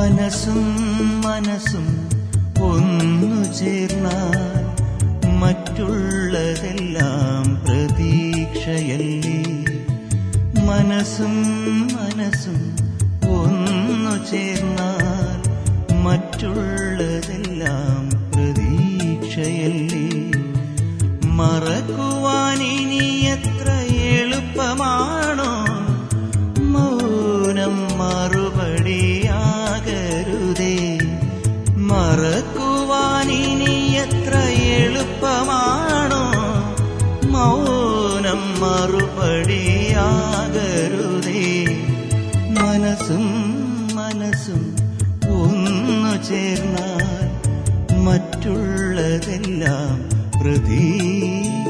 മനസ്സും മനസ്സും ഒന്നു ചേർന്നാൽ മറ്റുള്ളതെല്ലാം പ്രതീക്ഷയല്ലേ മനസ്സും മനസ്സും ഒന്നു ചേർന്നാൽ മറ്റുള്ളതെല്ലാം പ്രതീക്ഷയല്ലേ മറക്കുവാനിനി എത്ര എളുപ്പമാണോ മൗനം മറുപടിയാകരുതേ മറക്കുവാനിനി എത്ര എളുപ്പമാണോ മൗനം മറുപടിയാകരുതേ മനസ്സും മനസ്സും ഒന്നു ചേർന്നാൽ മറ്റുള്ളതെല്ലാം പ്രതീക്ഷയല്ലേ